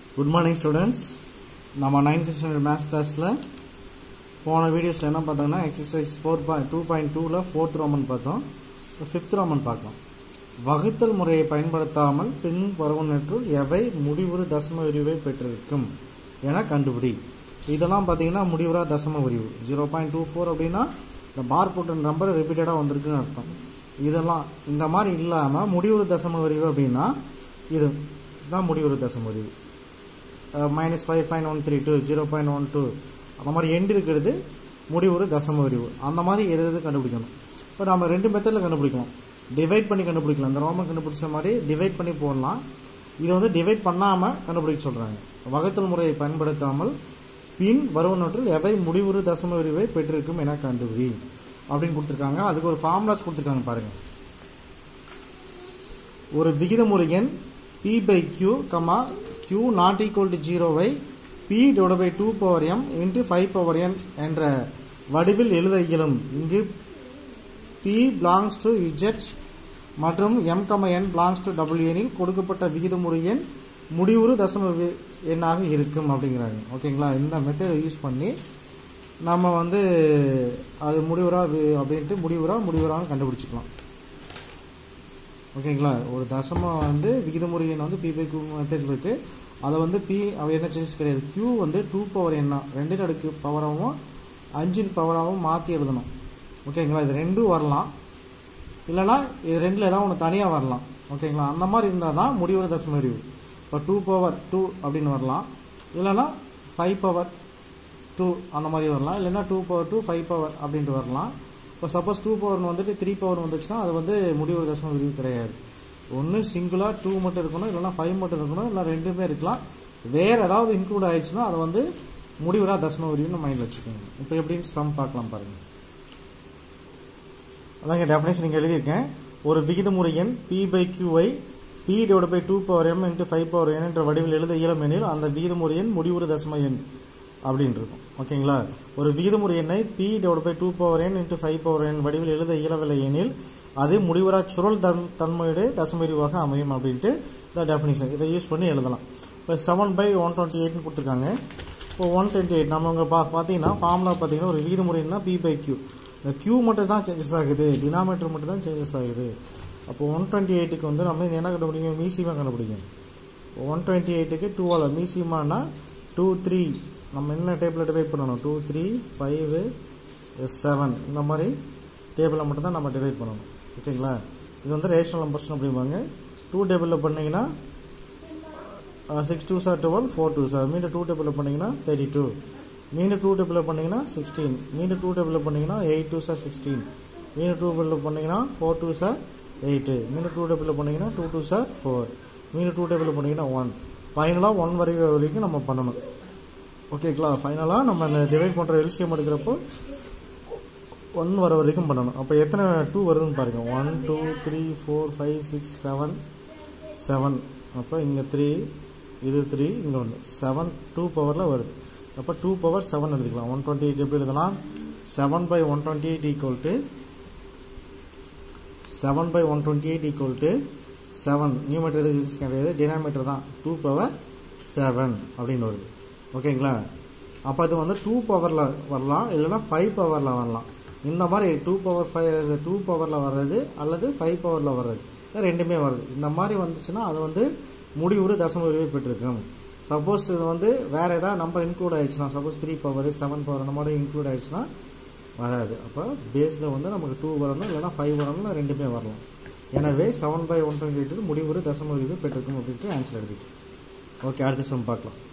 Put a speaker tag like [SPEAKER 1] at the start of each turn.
[SPEAKER 1] good morning students நம்ம ninth standard maths கிளாஸில் போன வீடியோஸில் என்ன பார்த்தோம்னா exercise four point two point டூவில் ஃபோர்த் ரோமன் பார்த்தோம் ஃபிஃப்த் ரோமன் பார்க்கலாம் வகுத்தல் முறையை பயன்படுத்தாமல் பின் பருவனற்றுள் எவை முடிவுறு தசம விரிவை பெற்றிருக்கும் என கண்டுபிடி இதெல்லாம் பார்த்தீங்கன்னா முடிவுறா தசம விரிவு ஜீரோ பாயிண்ட் டூ ஃபோர் அப்படின்னா இந்த பார் போட்ட நம்பர் ரிப்பீட்டடாக வந்திருக்குன்னு அர்த்தம் இதெல்லாம் இந்த மாதிரி இல்லாமல் முடிவுறு தசம விரிவு அப்படின்னா இது தான் முடிவுறு தசம விரிவு minus five point one three two zero point one two அந்த மாதிரி எண்டு இருக்கிறது முடிவுறு தசம விரிவு அந்த மாதிரி எது எது கண்டுபிடிக்கணும் இப்போ நம்ம ரெண்டு மெத்தடில் கண்டுபிடிக்கலாம் டிவைட் பண்ணி கண்டுபிடிக்கலாம் இந்த ரோமன் கண்டுபிடிச்ச மாதிரி டிவைட் பண்ணி போடலாம் இதை வந்து டிவைட் பண்ணாமல் கண்டுபிடிக்க சொல்கிறாங்க வகுத்தல் முறையை பயன்படுத்தாமல் பின் வருவனவற்றில் எவை முடிவுறு தசம விரிவை பெற்றிருக்கும் என கண்டுபிடி அப்படின்னு கொடுத்துருக்காங்க அதுக்கு ஒரு ஃபார்முலாஸ் கொடுத்துருக்காங்க பாருங்க ஒரு விகிதமுறை எண் P by Q comma Q not equal to ஜீரோவை P divide by two power M into five power N என்ற வடிவில் எழுத இயலும் இங்கு பி பிலாங்ஸ் டு இஜெட் மற்றும் M comma N belongs to W எனில் கொடுக்கப்பட்ட விகிதமுறை எண் முடிவுறு தசம வி- எண்ணாக இருக்கும் அப்படிங்கிறாங்க ஓகேங்களா இந்த மெத்தடை யூஸ் பண்ணி நம்ம வந்து அது முடிவுறா வி- அப்படின்ட்டு முடிவுறா முடிவுறான்னு கண்டுபிடிச்சிக்கலாம் ஓகேங்களா ஒரு தசமம் வந்து விகிதமுறை எண் வந்து பி பை கியூ மெத்தட் இருக்கு அதை வந்து பி அவ என்ன சேஞ்சஸ் கிடையாது கியூ வந்து டூ பவர் எண்ணா ரெண்டு அடுக்கு பவராகவும் அஞ்சின் பவராகவும் மாற்றி எழுதணும் ஓகேங்களா இது ரெண்டும் வரலாம் இல்லைனா இது ரெண்டில் ஏதாவது ஒன்று தனியாக வரலாம் ஓகேங்களா அந்த மாதிரி இருந்தால் தான் முடிவுற தசம விரிவு இப்போ டூ பவர் டூ அப்படின்னு வரலாம் இல்லைனா ஃபைவ் பவர் டூ அந்த மாதிரி வரலாம் இல்லைன்னா two power two five power அப்படின்ட்டு வரலாம் இப்போ சப்போஸ் டூ பவர் வந்துட்டு த்ரீ பவர் வந்துச்சுன்னா அது வந்து முடிவு தசம விரிவு கிடையாது ஒன்று சிங்கிளாக டூ மட்டும் இருக்கணும் இல்லைன்னா ஃபைவ் மட்டும் இருக்கணும் இல்லை ரெண்டுமே இருக்கலாம் வேறு ஏதாவது இன்க்ளூட் ஆயிடுச்சுன்னா அது வந்து முடிவுறா தசம விரிவுன்னு மைண்டில் வச்சுக்கோங்க இப்போ எப்படின்னு சம் பார்க்கலாம் பாருங்க அதாங்க டெஃபினேஷன் இங்கே எழுதியிருக்கேன் ஒரு விகிதமுறை எண் பி பை கியூவை P divide by two power M into five power N என்ற வடிவில் எழுத இயலும் எனில் அந்த விகிதமுறை எண் முடிவுறு தசம எண் அப்படின்னு இருக்கும் ஓகேங்களா ஒரு விகிதமுறை எண்ணை P divide by two power N into five power N வடிவில் எழுத இயலவில்லை எனில் அது முடிவுறா சுருள் தன் தன்மையுடைய தசமவிரிவாக அமையும் அப்படின்ட்டு இந்த டெஃபினிஷன் இதை யூஸ் பண்ணி எழுதலாம் இப்போ செவன் பை ஒன் டுவெண்ட்டி எயிட்னு கொடுத்துருக்காங்க இப்போ ஒன் டுவெண்ட்டி எயிட் நம்ம இங்கே பா பார்த்தீங்கன்னா ஃபார்முலா பார்த்தீங்கன்னா ஒரு விகிதமுறைன்னா பி பை கியூ இந்த கியூ மட்டும் தான் சேஞ்சஸ் ஆகுது டினாமேட்டர் மட்டும் தான் சேஞ்சஸ் ஆகுது அப்போ ஒன் டுவெண்ட்டி எயிட்டுக்கு வந்து நம்ம என்ன கண்டுபிடிக்கும் மீசிமா கண்டுபிடிக்கும் ஒன் டுவெண்ட்டி எயிட்டுக்கு டூவால் மீசிமானா டூ த்ரீ நம்ம என்ன டேபிளில் டிவைட் பண்ணணும் டூ த்ரீ ஃபைவ் செவன் இந்த மாதிரி டேபிளில் மட்டும் தான் நம்ம டிவைட் பண்ணணும் ஓகேங்களா இது வந்து ரேஷனல் நம்பர்ஸ் அப்படிம்பாங்க டூ டேபிளில் பண்ணீங்கன்னா six two sir twelve four two sir மீண்டும் டூ டேபிளில் பண்ணீங்கன்னா தேர்ட்டி டூ மீண்டும் டூ டேபிளில் பண்ணீங்கன்னா சிக்ஸ்டீன் மீண்டும் டூ டேபிளில் பண்ணீங்கன்னா எயிட் டூ சார் சிக்ஸ்டீன் மீண்டும் டூ டேபிளில் பண்ணீங்கன்னா ஃபோர் டூ சார் எயிட்டு மீண்டும் டூ டேபிளில் பண்ணீங்கன்னா டூ டூ சார் ஃபோர் மீண்டும் டூ டேபிளில் பண்ணீங்கன்னா ஒன் ஃபைனலாக ஒன் வரை வரைக்கும் நம்ம பண்ணணும் ஓகேங்களா ஃபைனலாக நம்ம அந்த டிவைட் பண்ணுற எல்சியம் எடுக்கிறப்போ ஒன் வர வரைக்கும் பண்ணணும் அப்போ எத்தனை டூ வருதுன்னு பாருங்கள் one two three four five six seven seven அப்போ இங்கே த்ரீ இது த்ரீ இங்கே ஒன்று செவன் டூ பவரில் வருது அப்போ டூ பவர் செவன் எழுதிக்கலாம் ஒன் டுவெண்ட்டி எயிட் எப்படி எழுதலாம் seven by one twenty eight equal to seven by one twenty eight equal to seven numerator எது கிடையாது டினாமீட்டர் தான் டூ பவர் செவன் அப்படின்னு வருது ஓகேங்களா அப்போ அது வந்து டூ பவரில் வரலாம் இல்லைன்னா ஃபைவ் பவரில் வரலாம் இந்த மாதிரி டூ பவர் ஃபைவ் டூ பவரில் வர்றது அல்லது ஃபைவ் பவரில் வர்றது இது ரெண்டுமே வருது இந்த மாதிரி வந்துச்சுன்னா அது வந்து முடிவுறு தசம விரிவை பெற்றிருக்கும் சப்போஸ் இது வந்து வேற ஏதாவது நம்பர் இன்க்ளூட் ஆயிடுச்சுன்னா suppose three power seven power அந்த மாதிரி இன்க்ளூட் ஆயிடுச்சுன்னா வராது அப்போ பேஸில் வந்து நமக்கு டூ வரணும் இல்லைன்னா ஃபைவ் வரணும் இல்லை ரெண்டுமே வரலாம் எனவே seven by one twenty eight முடிவுறு தசம விரிவு பெற்றிருக்கும் அப்படின்ட்டு ஆன்சர் எழுதிட்டு ஓகே அடுத்த சம் பார்க்கலாம்